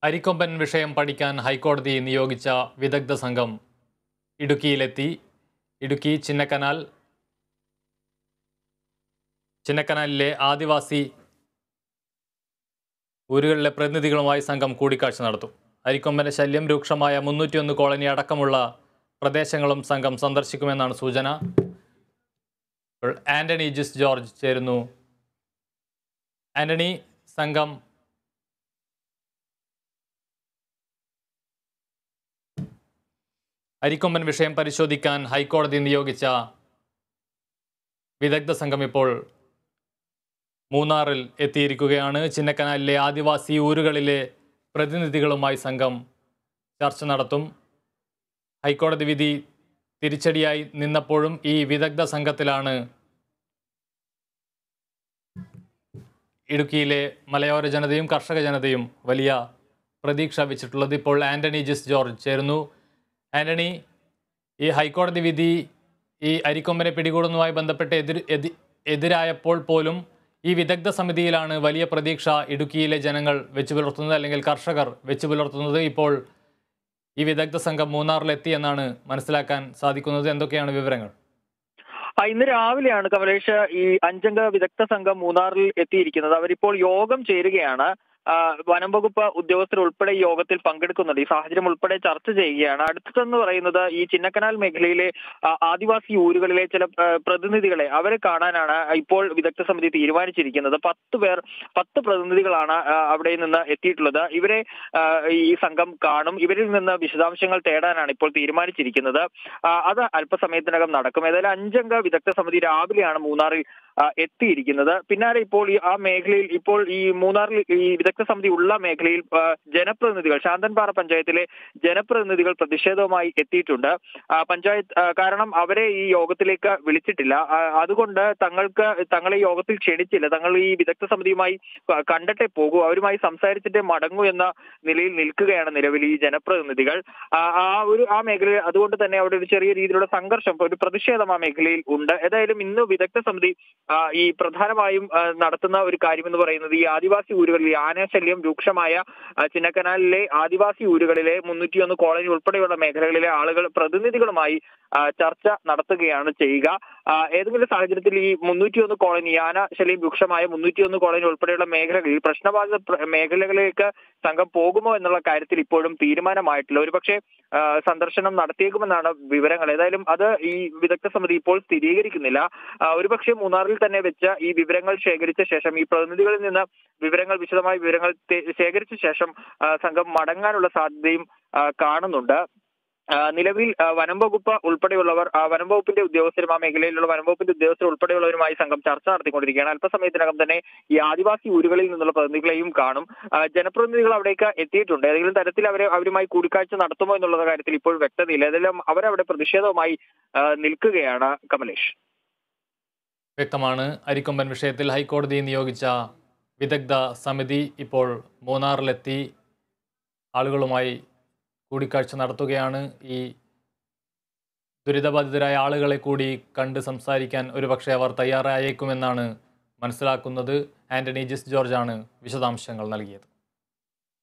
അരിക്കൊമ്പൻ വിഷയം പഠിക്കാൻ ഹൈക്കോടതി നിയോഗിച്ച വിദഗ്ധ സംഘം ഇടുക്കിയിലെത്തി ഇടുക്കി ചിന്നക്കനാൽ ചിന്നക്കനാലിലെ ആദിവാസി ഊരുകളിലെ പ്രതിനിധികളുമായി സംഘം കൂടിക്കാഴ്ച നടത്തും അരിക്കൊമ്പന്റെ ശല്യം രൂക്ഷമായ മുന്നൂറ്റിയൊന്ന് കോളനി അടക്കമുള്ള പ്രദേശങ്ങളും സംഘം സന്ദർശിക്കുമെന്നാണ് സൂചന ഇപ്പോൾ ആന്റണി ജിസ് ജോർജ് ചേരുന്നു ആന്റണി സംഘം അരിക്കൊമ്പൻ വിഷയം പരിശോധിക്കാൻ ഹൈക്കോടതി നിയോഗിച്ച വിദഗ്ധ സംഘം ഇപ്പോൾ മൂന്നാറിൽ എത്തിയിരിക്കുകയാണ് ചിന്നക്കനാലിലെ ആദിവാസി ഊരുകളിലെ പ്രതിനിധികളുമായി സംഘം ചർച്ച നടത്തും ഹൈക്കോടതി വിധി തിരിച്ചടിയായി നിന്നപ്പോഴും ഈ വിദഗ്ധ സംഘത്തിലാണ് ഇടുക്കിയിലെ മലയോര ജനതയും കർഷക ജനതയും വലിയ പ്രതീക്ഷ വെച്ചിട്ടുള്ളത് ഇപ്പോൾ ആന്റണി ജിസ് ജോർജ് ചേരുന്നു ആന്റണി ഈ ഹൈക്കോടതി വിധി ഈ അരിക്കൊമ്പനെ പിടികൂടുന്നതുമായി ബന്ധപ്പെട്ട് എതിർ എതി എതിരായപ്പോൾ പോലും ഈ വിദഗ്ധ സമിതിയിലാണ് വലിയ പ്രതീക്ഷ ഇടുക്കിയിലെ ജനങ്ങൾ വെച്ചു പുലർത്തുന്നത് അല്ലെങ്കിൽ കർഷകർ വെച്ചു പുലർത്തുന്നത് ഇപ്പോൾ ഈ വിദഗ്ധ സംഘം മൂന്നാറിലെത്തി എന്നാണ് മനസ്സിലാക്കാൻ സാധിക്കുന്നത് എന്തൊക്കെയാണ് വിവരങ്ങൾ ആ, ഇന്ന് രാവിലെയാണ് കമലേഷ് ഈ അഞ്ചംഗ വിദഗ്ധ സംഘം മൂന്നാറിൽ എത്തിയിരിക്കുന്നത് അവരിപ്പോൾ യോഗം ചേരുകയാണ് ആ, വനം വകുപ്പ് ഉദ്യോഗസ്ഥർ ഉൾപ്പെടെ ഈ യോഗത്തിൽ പങ്കെടുക്കുന്നുണ്ട് ഈ സാഹചര്യം ഉൾപ്പെടെ ചർച്ച ചെയ്യുകയാണ് അടുത്തതെന്ന് പറയുന്നത് ഈ ചിന്നക്കനാൽ മേഖലയിലെ ആ, ആദിവാസി ഊരുകളിലെ ചില ആ, പ്രതിനിധികളെ അവരെ കാണാനാണ് ഇപ്പോൾ വിദഗ്ധ സമിതി തീരുമാനിച്ചിരിക്കുന്നത് പത്ത് പേർ പത്ത് പ്രതിനിധികളാണ് ആ, അവിടെ നിന്ന് എത്തിയിട്ടുള്ളത് ഇവരെ ആ, ഈ സംഘം കാണും ഇവരിൽ നിന്ന് വിശദാംശങ്ങൾ തേടാനാണ് ഇപ്പോൾ തീരുമാനിച്ചിരിക്കുന്നത് ആ, അത് അല്പസമയത്തിനകം നടക്കും ഏതായാലും അഞ്ചംഗ വിദഗ്ധ സമിതി രാവിലെയാണ് മൂന്നാറിൽ ആ, എത്തിയിരിക്കുന്നത് പിന്നാലെ ഇപ്പോൾ ഈ ആ മേഖലയിൽ ഇപ്പോൾ ഈ മൂന്നാറിൽ ഈ വിദഗ്ധ സമിതി ഉള്ള മേഖലയിൽ ആ, ജനപ്രതിനിധികൾ ശാന്തൻപാറ പഞ്ചായത്തിലെ ജനപ്രതിനിധികൾ പ്രതിഷേധവുമായി എത്തിയിട്ടുണ്ട് ആ, പഞ്ചായത്ത് ആ, കാരണം അവരെ ഈ യോഗത്തിലേക്ക് വിളിച്ചിട്ടില്ല ആ, അതുകൊണ്ട് തങ്ങൾക്ക് തങ്ങളെ ഈ യോഗത്തിൽ ക്ഷണിച്ചില്ല തങ്ങൾ ഈ വിദഗ്ധ സമിതിയുമായി ക- കണ്ടിട്ടേ പോകൂ അവരുമായി സംസാരിച്ചിട്ടേ മടങ്ങൂ എന്ന നിലയിൽ നിൽക്കുകയാണ് നിലവിൽ ഈ ജനപ്രതിനിധികൾ ആ ആ ഒരു ആ മേഖലയിൽ അതുകൊണ്ട് തന്നെ അവിടെ ഒരു ചെറിയ രീതിയിലുള്ള സംഘർഷം ഒരു പ്രതിഷേധം ആ മേഖലയിൽ ഉണ്ട് ഏതായാലും ഇന്ന് വിദഗ്ധ സമിതി ആ, ഈ പ്രധാനമായും ആ, നടത്തുന്ന ഒരു കാര്യം എന്ന് പറയുന്നത് ഈ ആദിവാസി ഊരുകളിൽ ഈ ആനശല്യം രൂക്ഷമായ ആ, ചിന്നക്കനാലിലെ ആദിവാസി ഊരുകളിലെ മുന്നൂറ്റിയൊന്ന് കോളനി ഉൾപ്പെടെയുള്ള മേഖലകളിലെ ആളുകൾ പ്രതിനിധികളുമായി ആ, ചർച്ച നടത്തുകയാണ് ചെയ്യുക ആ, ഏതെങ്കിലും സാഹചര്യത്തിൽ ഈ മുന്നൂറ്റിയൊന്ന് കോളനി ആന ശല്യം രൂക്ഷമായ മുന്നൂറ്റിയൊന്ന് കോളനി ഉൾപ്പെടെയുള്ള മേഖലകളിൽ പ്രശ്നബാധിത പ്ര- മേഖലകളിലേക്ക് സംഘം പോകുമോ എന്നുള്ള കാര്യത്തിൽ ഇപ്പോഴും തീരുമാനമായിട്ടില്ല ഒരുപക്ഷെ ആ, സന്ദർശനം നടത്തിയേക്കുമെന്നാണ് വിവരങ്ങൾ ഏതായാലും അത് ഈ വിദഗ്ധ സമിതി ഇപ്പോൾ സ്ഥിരീകരിക്കുന്നില്ല ആ, ഒരുപക്ഷെ മൂന്നാറിൽ തന്നെ വെച്ച് ഈ വിവരങ്ങൾ ശേഖരിച്ച ശേഷം ഈ പ്രതിനിധികളിൽ നിന്ന് വിവരങ്ങൾ വിശദമായ വിവരങ്ങൾ തേ- ശേഖരിച്ച ശേഷം ആ, സംഘം മടങ്ങാനുള്ള സാധ്യതയും ആ, കാണുന്നുണ്ട് ആ, നിലവിൽ ആ, വനം വകുപ്പ് ഉൾപ്പെടെയുള്ളവർ ആ, വനം വകുപ്പിന്റെ ഉദ്യോഗസ്ഥരും ആ മേഖലയിലുള്ള വനം വകുപ്പിന്റെ ഉദ്യോഗസ്ഥർ ഉൾപ്പെടെയുള്ളവരുമായി സംഘം ചർച്ച നടത്തിക്കൊണ്ടിരിക്കുകയാണ് അല്പസമയത്തിനകം തന്നെ ഈ ആദിവാസി ഊരുകളിൽ നിന്നുള്ള പ്രതിനിധികളെയും കാണും ആ, ജനപ്രതിനിധികൾ അവിടേക്ക് എത്തിയിട്ടുണ്ട് ഏതെങ്കിലും തരത്തിൽ അവരെ അവരുമായി കൂടിക്കാഴ്ച നടത്തുമോ എന്നുള്ള കാര്യത്തിൽ ഇപ്പോൾ വ്യക്തതയില്ല ഏതായാലും അവരവിടെ പ്രതിഷേധവുമായി ആ, നിൽക്കുകയാണ് കമലേഷ് വ്യക്തമാണ് അരിക്കൊമ്പൻ വിഷയത്തിൽ ഹൈക്കോടതി നിയോഗിച്ച വിദഗ്ധ സമിതി ഇപ്പോൾ മൂന്നാറിലെത്തി ആളുകളുമായി കൂടിക്കാഴ്ച നടത്തുകയാണ് ഈ ദുരിതബാധിതരായ ആളുകളെ കൂടി കണ്ട് സംസാരിക്കാൻ ഒരുപക്ഷെ അവർ തയ്യാറായേക്കുമെന്നാണ് മനസ്സിലാക്കുന്നത് ആന്റണി ജിസ് ജോർജാണ് വിശദാംശങ്ങൾ നൽകിയത്